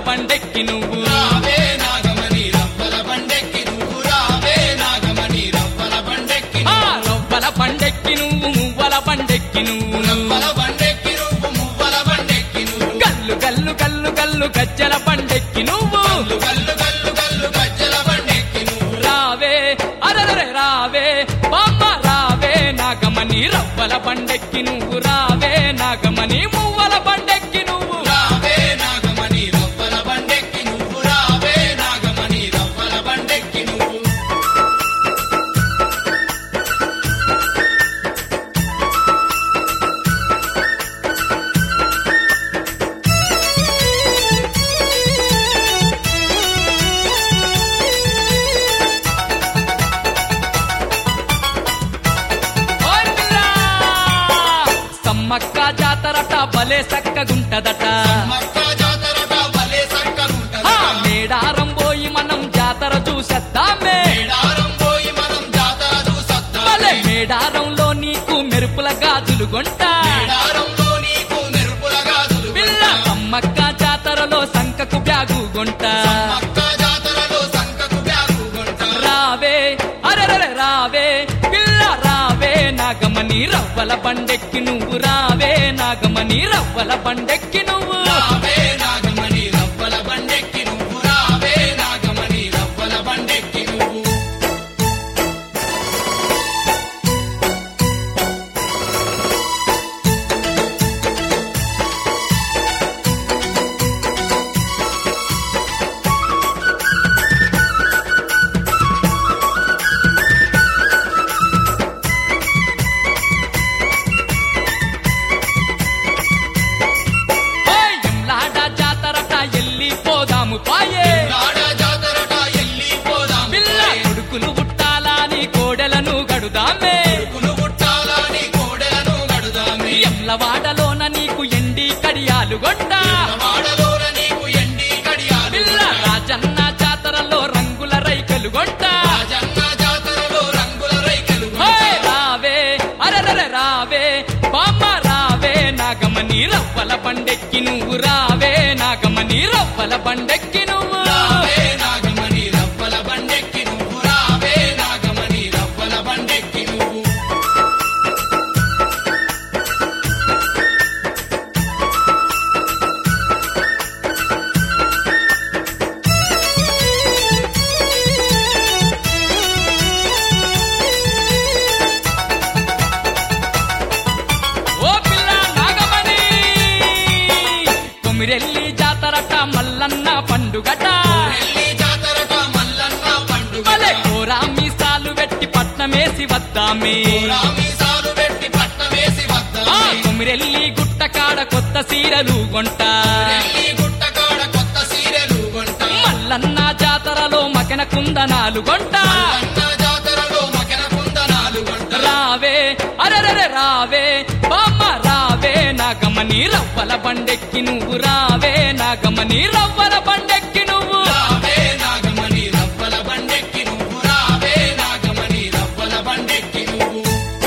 బండెక్కి నువ్వు రావే నాగమణి రవ్వల బండెక్కి నువ్వు రావే నాగమణి రవ్వల బండెక్కి ఆ రవ్వల బండెక్కి నువ్వు మువ్వల బండెక్కి నువ్వు రవ్వల బండెక్కి నువ్వు మువ్వల బండెక్కి నువ్వు గల్లు గల్లు గల్లు గల్లు గజ్జల బండెక్కి నువ్వు గల్లు గల్లు గల్లు గల్లు గజ్జల బండెక్కి నువ్వు రావే అరరే రావే బామ్మ రావే నాగమణి రవ్వల బండెక్కి నువ్వు రావే నాగమణి మువ్వల బండెక్కి నువ్వు రావే నాగమణి రవ్వల బండెక్కి నువ్వు రావే నాగమణి రవ్వల బండెక్కి నువ్వు ఓయ్ పిల్లా! సమ్మక్క జాతరట భలే సక్కగుంటదట మక్క జాతరట భలే ఆ సక్కగుంటదట మేడారం పోయి మనం జాతర చూసేద్దామే మేడారం పోయి మనం జాతర చూసొద్దాం భలే మేడారంలో నీకు మెరుపుల గాజులు గొంట మేడారంలో నీకు మెరుపుల గాజులు పిల్ల సమ్మక్క జాతరలో సంకకు బ్యాగు గొంట మక్క జాతరలో సంకకు బ్యాగు కొంట రావే అరెరే రావే పిల్ల రావే నాగమణి రవ్వల బండెక్కి నువ్వు రావే నాగమణి రవ్వల బండెక్కి నువ్వు రావే నాగమణి రవ్వల బండెక్కి నువ్వు రావే నాగమణి రవ్వల బండెక్కి నువ్వు ఓయ్ ఎంలాడ జాతరట ఎల్లి పోదాము పాయే నాడ జాతరట ఎల్లి పోదాం పిల్ల కొడుకులు పుట్టాలని కోడెలను గడుదామే కొడుకులు పుట్టాలని కోడెలను గడుదామే ఎమ్లవాడలోన నీకు ఎండి కడియాలు గొండ వాడలోన నీకు ఎండి కడియాలు పిల్ల రాజన్న జాతరలో రంగుల రైకలు గొంట రాజన్న జాతరలో రంగుల రైకలు ఓయ్ రావే అరెరే రావే బామ్మ రావే నాగమణి రవ్వల బండెక్కి నువ్వు రావే నాగమణి రవ్వల బండెక్కి నువ్వు రావే నాగమణి రవ్వల బండెక్కి నువ్వు రావే నాగమణి రవ్వల బండెక్కి నువ్వు ఓ పిల్ల నాగమణి కొమిరెల్లి జాతరట మల్లన్న పండుగట ఎల్లి జాతరట మల్లన్న పండుగ మలే కోరా మీసాలు పెట్టి పట్నమేసి వద్దామే రామీసాలు పెట్టి పట్టమేసి ఆ వద్దామే కొమిరెల్లి గుట్ట కాడ కొత్త సీరలు గొంట ఎల్లి గుట్టకాడ కొత్త సీరెలు కొంట మల్లన్న జాతరలో మకెన కుందనాలు గొంట అన్న జాతరలో మకెన కుందనాలు కొంట రావే అరెరే రావే బామ్మ రావే నాగమణి రవ్వల బండెక్కి నువ్వు రావే నాగమణి రవ్వల బండెక్కి నువ్వు రావే నాగమణి రవ్వల బండెక్కి నువ్వు రావే నాగమణి రవ్వల బండెక్కి నువ్వు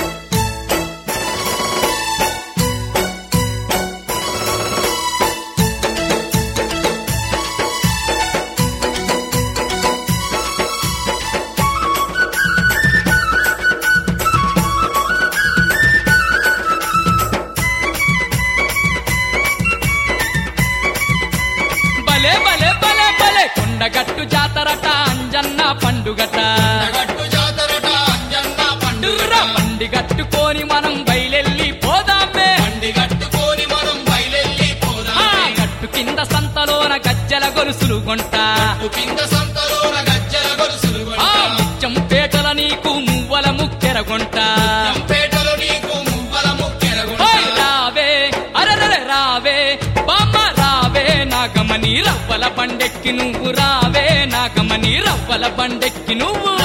భలే భలే భలే భలే కొండగట్టు జాతరట అంజన్న పండుగట గట్టు జాతరట అంజన్న పండుగ డుర్ర బండి గట్టుకొని మనం బయలెల్లి పోదామే బండి కట్టుకొని మనం బయలెల్లి ఆ పోదామే గట్టు కింద సంతలోన గజ్జల గొలుసులు గొంట కింద సంతలోన గజ్జల గొలుసులు ఆ కొంట ముత్యం పేటల నీకు మువ్వల ముక్కెర గొంట పేటలో నీకు మువ్వల ముక్కెర ఓయ్ రావే అరెరే రావే బామ్మ రావే నాగమణి రవ్వల బండెక్కి నువ్వు రావే నాగమణి రవ్వల బండెక్కి నువ్వు